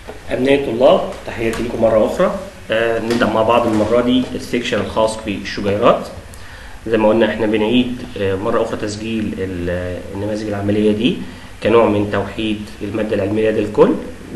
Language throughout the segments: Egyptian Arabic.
أبناء الطلاب تحياتي لكم مرة أخرى آه نبدأ مع بعض المرة دي السيكشن الخاص بالشجيرات زي ما قلنا احنا بنعيد آه مرة أخرى تسجيل ال- النماذج العملية دي كنوع من توحيد المادة العلمية لدى الكل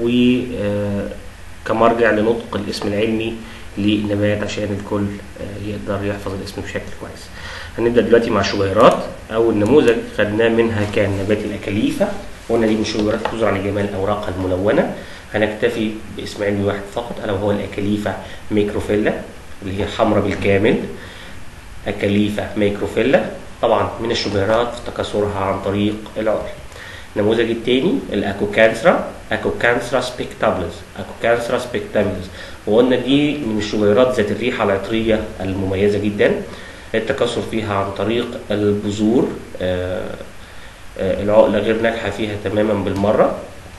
وكمرجع لنطق الاسم العلمي للنبات عشان الكل آه، يقدر يحفظ الاسم بشكل كويس هنبدأ دلوقتي مع الشجيرات أول نموذج خدناه منها كان نبات الأكاليفة قلنا دي من الشجيرات تزرع لجمال أوراقها الملونة هنكتفي باسم علمي واحد فقط ألا وهو الأكاليفة ميكروفيلا اللي هي حمراء بالكامل أكاليفة ميكروفيلا طبعا من الشجيرات في تكاثرها عن طريق العقل النموذج الثاني الاكوكانثرا اكوكانثرا سبيكتابلز اكوكانثرا سبيكتابلز وقلنا دي من الشجيرات ذات الريحه العطريه المميزه جدا التكاثر فيها عن طريق البذور آه، آه، العقله غير ناجحه فيها تماما بالمره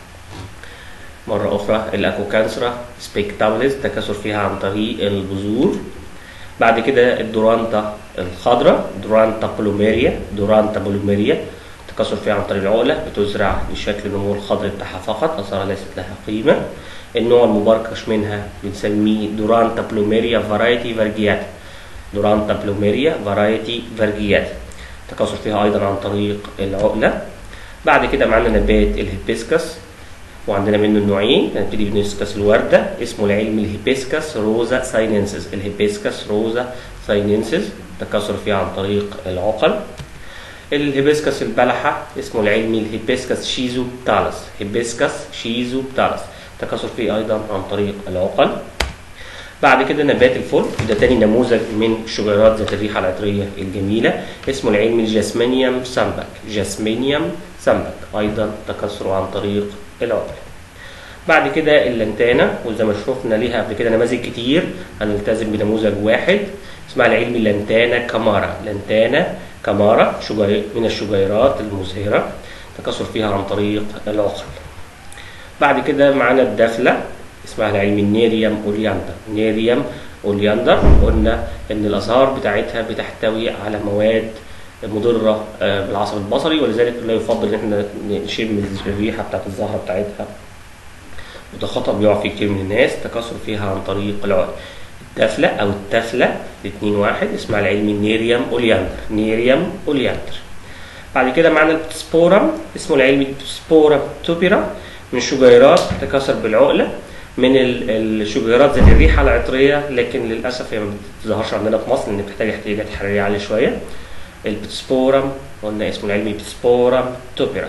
مرة أخرى الأكوكانثرا سبيكتابلز تكاثر فيها عن طريق البذور بعد كده الدورانتا الخضراء دورانتا بلوميريا دورانتا بلوميريا تكاثر فيها عن طريق العقلة بتزرع لشكل النمو الخضري بتاعها فقط أثارها ليست لها قيمة النوع المبركش منها بنسميه دورانتا بلوميريا فرايتي فارجيات دورانتا بلوميريا فرايتي فارجيات تكاثر فيها أيضا عن طريق العقلة بعد كده معانا نبات الهيبسكس وعندنا منه نوعين هنبتدي بنسكس الوردة اسمه العلمي الهيبسكس روزا سايننسز الهيبسكس روزا سايننسز تكاثر فيها عن طريق العقل الهيبسكس البلحة اسمه العلمي الهيبسكس شيزو بتالس هيبسكس شيزو بتالس تكاثر فيه أيضا عن طريق العقل بعد كده نبات الفل وده تاني نموذج من الشجيرات ذات الريحة العطرية الجميلة اسمه العلمي الجاسمينيوم سامبك جاسمينيوم سامبك أيضا تكاثره عن طريق العقل بعد كده اللنتانة وزي ما شفنا ليها قبل كده نماذج كتير هنلتزم بنموذج واحد اسمها العلمي لنتانا كامارا لنتانا كامارا شجير من الشجيرات المزهرة تكاثر فيها عن طريق العقل بعد كده معانا الدفلة اسمها العلمي النيريوم اولياندر نيريوم اولياندر قلنا ان الازهار بتاعتها بتحتوي على مواد مضرة آه، بالعصب البصري ولذلك لا يفضل ان احنا نشم الريحة بتاعت الزهرة بتاعتها وده خطأ بيقع فيه كتير من الناس تكاثر فيها عن طريق العقل التفلة أو التفلة الاتنين واحد اسمها العلمي نيريوم أولياندر نيريوم أولياندر بعد كده معانا السبورم اسمه العلمي سبورم توبيرا من الشجيرات تكاثر بالعقلة من ال- الشجيرات ذات الريحة العطرية لكن للأسف هي ما بتظهرش عندنا في مصر لأن بتحتاج احتياجات حرارية عالية شوية البتسبورم قلنا اسمه العلمي بتسبورم توبيرا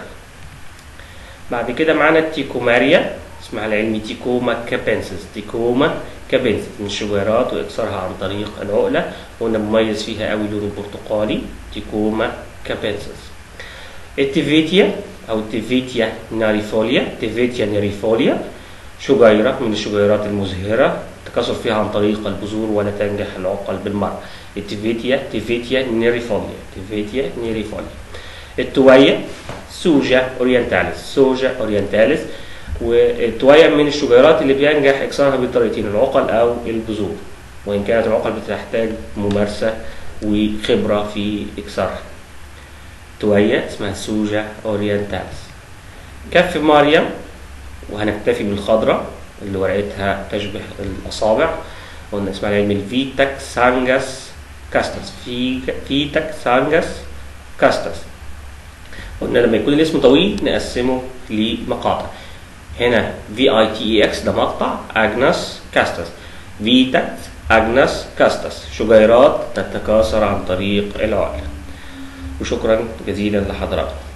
بعد كده معانا التيكوماريا اسمها العلمي تيكوما كابنسس تيكوما كابنسس من الشجيرات واكثرها عن طريق العقله وقلنا مميز فيها قوي لون البرتقالي تيكوما كابنسس التيفيتيا او التيفيتيا ناريفوليا تيفيتيا ناريفوليا شجيره من الشجيرات المزهره تكاثر فيها عن طريق البذور ولا تنجح العقل بالمرة التيفيتيا تيفيتيا نيريفوليا تيفيتيا نيريفوليا التوية سوجا اورينتاليس سوجا اورينتاليس والتوية من الشجيرات اللي بينجح اكسارها بطريقتين العقل او البذور وان كانت العقل بتحتاج ممارسة وخبرة في اكسارها توية اسمها سوجا اورينتاليس كف مريم وهنكتفي بالخضراء اللي ورقتها تشبه الاصابع قلنا اسمها العلمي الفيتاك سانجاس كاستس في فيتاك سانجاس كاستس قلنا لما يكون الاسم طويل نقسمه لمقاطع هنا في اي تي اي اكس ده مقطع اجنس كاستس فيتاكس اجنس كاستس شجيرات تتكاثر عن طريق العقل وشكرا جزيلا لحضراتكم